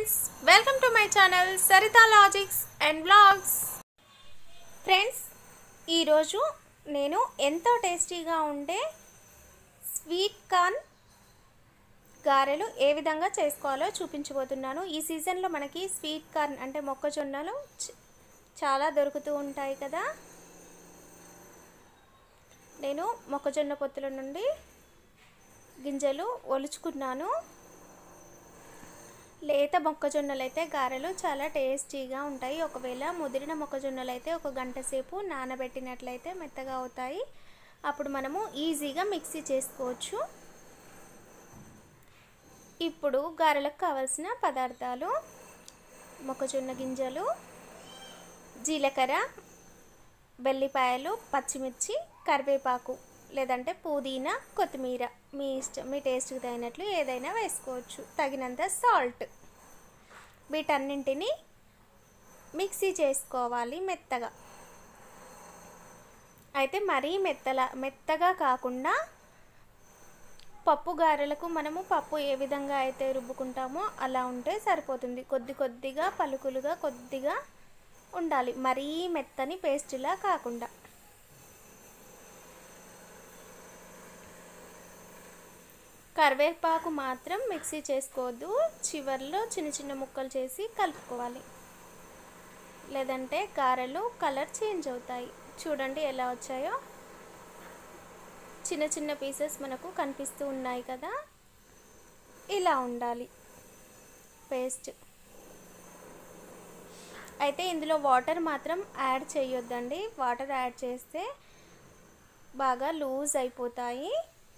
friends welcome to my channel Saritha logics and blogs friends ఈరోజు నేను ఎంతో టేస్టీగా ఉండే స్వీట్ కార్న్ గారెలు ఏ విధంగా చేసుకోవాలో చూపించబోతున్నాను ఈ సీజన్లో మనకి స్వీట్ కార్న్ అంటే మొక్కజొన్నలు చ- చాలా దొరుకుతూ ఉంటాయి కదా నేను మొక్కజొన్న పొత్తుల నుండి గింజలు ఒలుచుకున్నాను లేత మొక్కజొన్నలు అయితే గారెలు చాలా టేస్టీగా ఉంటాయి ఒకవేళ ముదిరిన మొక్కజొన్నలు అయితే ఒక గంట సేపు నానబెట్టినట్లయితే మెత్తగా అవుతాయి అప్పుడు మనము ఈజీగా మిక్సీ చేసుకోవచ్చు ఇప్పుడు గారెలకు కావలసిన పదార్థాలు మొక్కజొన్న గింజలు జీలకర్ర వెల్లిపాయలు పచ్చిమిర్చి కరివేపాకు లేదంటే పుదీనా కొత్తిమీర మీ ఇష్టం మీ టేస్ట్కి తగినట్లు ఏదైనా వేసుకోవచ్చు తగినంత సాల్ట్ వీటన్నింటిని మిక్సీ చేసుకోవాలి మెత్తగా అయితే మరీ మెత్తల మెత్తగా కాకుండా పప్పు గారెలకు మనము పప్పు ఏ విధంగా అయితే రుబ్బుకుంటామో అలా ఉంటే సరిపోతుంది కొద్ది కొద్దిగా పలుకులుగా కొద్దిగా ఉండాలి మరీ మెత్తని పేస్ట్లా కాకుండా కరివేపాకు మాత్రం మిక్సీ చేసుకోవద్దు చివర్లో చిన్న చిన్న ముక్కలు చేసి కలుపుకోవాలి లేదంటే గారెలు కలర్ చేంజ్ అవుతాయి చూడండి ఎలా వచ్చాయో చిన్న చిన్న పీసెస్ మనకు కనిపిస్తూ ఉన్నాయి కదా ఇలా ఉండాలి పేస్ట్ అయితే ఇందులో వాటర్ మాత్రం యాడ్ చేయొద్దండి వాటర్ యాడ్ చేస్తే బాగా లూజ్ అయిపోతాయి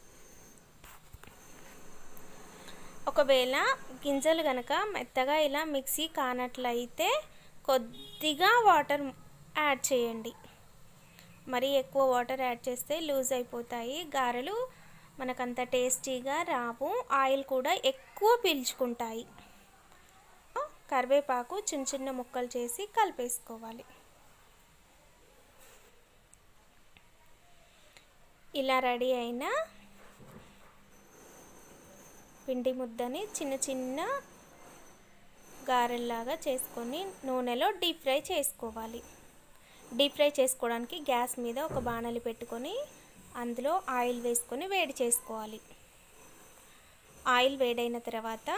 ఒకవేళ గింజలు కనుక మెత్తగా ఇలా మిక్సీ కానట్లయితే కొద్దిగా వాటర్ యాడ్ చేయండి మరీ ఎక్కువ వాటర్ యాడ్ చేస్తే లూజ్ అయిపోతాయి గారెలు మనకంత టేస్టీగా రావు ఆయిల్ కూడా ఎక్కువ పీల్చుకుంటాయి కరివేపాకు చిన్న చిన్న ముక్కలు చేసి కలిపేసుకోవాలి ఇలా రెడీ అయిన పిండి ముద్దని చిన్న చిన్న గారెల్లాగా చేసుకొని నూనెలో డీప్ ఫ్రై చేసుకోవాలి డీప్ ఫ్రై చేసుకోవడానికి గ్యాస్ మీద ఒక బాణలి పెట్టుకొని అందులో ఆయిల్ వేసుకొని వేడి చేసుకోవాలి ఆయిల్ వేడైన తర్వాత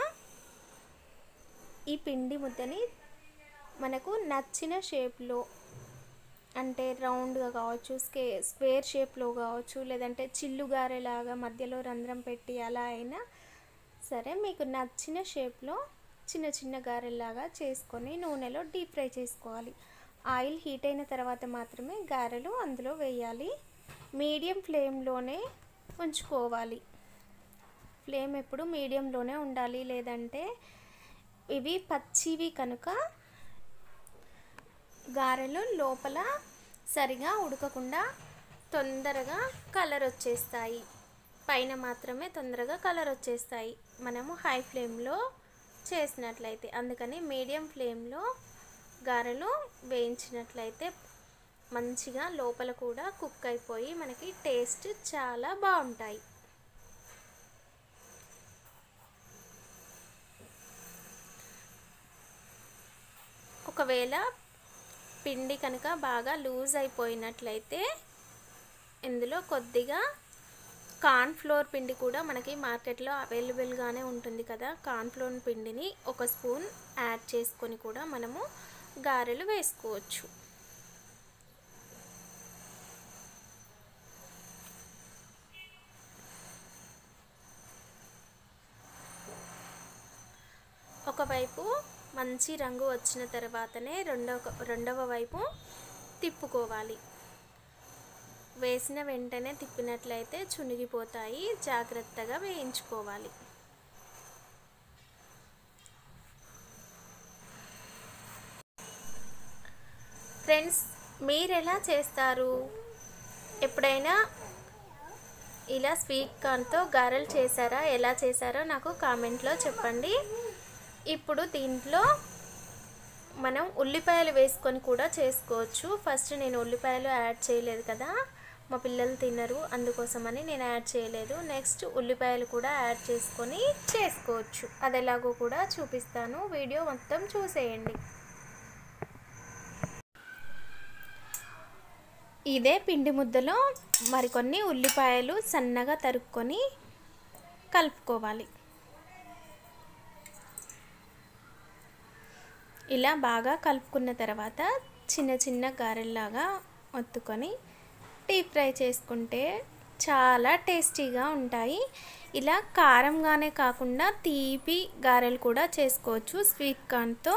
ఈ పిండి ముద్దని మనకు నచ్చిన షేప్లో అంటే రౌండ్గా కావచ్చు స్కే స్క్వేర్ షేప్లో కావచ్చు లేదంటే చిల్లు గారెలాగా మధ్యలో రంధ్రం పెట్టి అలా అయినా సరే మీకు నచ్చిన షేప్లో చిన్న చిన్న గారెల్లాగా చేసుకొని నూనెలో డీప్ ఫ్రై చేసుకోవాలి ఆయిల్ హీట్ అయిన తర్వాత మాత్రమే గారెలు అందులో వేయాలి మీడియం ఫ్లేమ్లోనే ఉంచుకోవాలి ఫ్లేమ్ ఎప్పుడు మీడియంలోనే ఉండాలి లేదంటే ఇవి పచ్చివి కనుక గారెలు లోపల సరిగా ఉడకకుండా తొందరగా కలర్ వచ్చేస్తాయి పైన మాత్రమే తొందరగా కలర్ వచ్చేస్తాయి మనము హై ఫ్లేమ్లో చేసినట్లయితే అందుకని మీడియం ఫ్లేమ్లో గారెలు వేయించినట్లయితే మంచిగా లోపల కూడా కుక్ అయిపోయి మనకి టేస్ట్ చాలా బాగుంటాయి ఒకవేళ పిండి కనుక బాగా లూజ్ అయిపోయినట్లయితే ఇందులో కొద్దిగా కార్న్ ఫ్లోర్ పిండి కూడా మనకి మార్కెట్లో అవైలబుల్గానే ఉంటుంది కదా కార్న్ ఫ్లోర్ పిండిని ఒక స్పూన్ యాడ్ చేసుకొని కూడా మనము గారెలు వేసుకోవచ్చు ఒకవైపు మంచి రంగు వచ్చిన తర్వాతనే రెండవ రెండవ వైపు తిప్పుకోవాలి వేసిన వెంటనే తిప్పినట్లయితే చునిగిపోతాయి జాగ్రత్తగా వేయించుకోవాలి ఫ్రెండ్స్ మీరు ఎలా చేస్తారు ఎప్పుడైనా ఇలా స్వీట్ కార్న్తో గారెలు చేశారా ఎలా చేశారో నాకు కామెంట్లో చెప్పండి ఇప్పుడు దీంట్లో మనం ఉల్లిపాయలు వేసుకొని కూడా చేసుకోవచ్చు ఫస్ట్ నేను ఉల్లిపాయలు యాడ్ చేయలేదు కదా మా పిల్లలు తినరు అందుకోసమని నేను యాడ్ చేయలేదు నెక్స్ట్ ఉల్లిపాయలు కూడా యాడ్ చేసుకొని చేసుకోవచ్చు అది ఎలాగో కూడా చూపిస్తాను వీడియో మొత్తం చూసేయండి ఇదే పిండి ముద్దలో మరికొన్ని ఉల్లిపాయలు సన్నగా తరుక్కొని కలుపుకోవాలి ఇలా బాగా కలుపుకున్న తర్వాత చిన్న చిన్న గారెల్లాగా ఒత్తుకొని డీప్ ఫ్రై చేసుకుంటే చాలా టేస్టీగా ఉంటాయి ఇలా కారంగానే కాకుండా తీపి గారెలు కూడా చేసుకోవచ్చు స్వీట్ కార్న్తో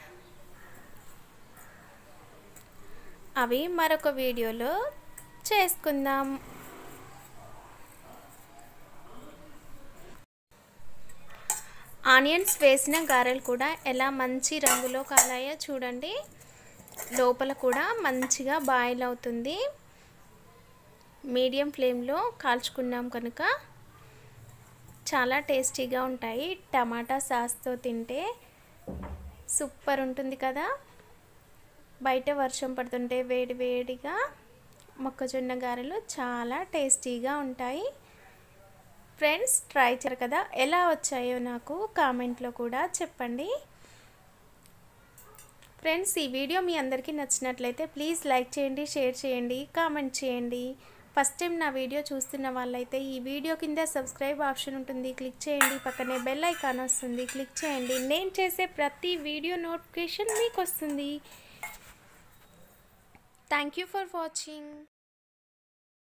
అవి మరొక వీడియోలో చేసుకుందాం ఆనియన్స్ వేసిన గారెలు కూడా ఎలా మంచి రంగులో కాలాయో చూడండి లోపల కూడా మంచిగా బాయిల్ అవుతుంది మీడియం ఫ్లేమ్లో కాల్చుకున్నాం కనుక చాలా టేస్టీగా ఉంటాయి టమాటా సాస్తో తింటే సూపర్ ఉంటుంది కదా బయట వర్షం పడుతుంటే వేడి వేడిగా మొక్కజొన్న గారెలు చాలా టేస్టీగా ఉంటాయి ఫ్రెండ్స్ ట్రై చేయరు కదా ఎలా వచ్చాయో నాకు కామెంట్లో కూడా చెప్పండి ఫ్రెండ్స్ ఈ వీడియో మీ అందరికీ నచ్చినట్లయితే ప్లీజ్ లైక్ చేయండి షేర్ చేయండి కామెంట్ చేయండి ఫస్ట్ టైం నా వీడియో చూస్తున్న వాళ్ళైతే ఈ వీడియో కింద సబ్స్క్రైబ్ ఆప్షన్ ఉంటుంది క్లిక్ చేయండి పక్కనే బెల్ ఐకాన్ వస్తుంది క్లిక్ చేయండి నేను చేసే ప్రతి వీడియో నోటిఫికేషన్ మీకు వస్తుంది థ్యాంక్ యూ ఫర్ వాచింగ్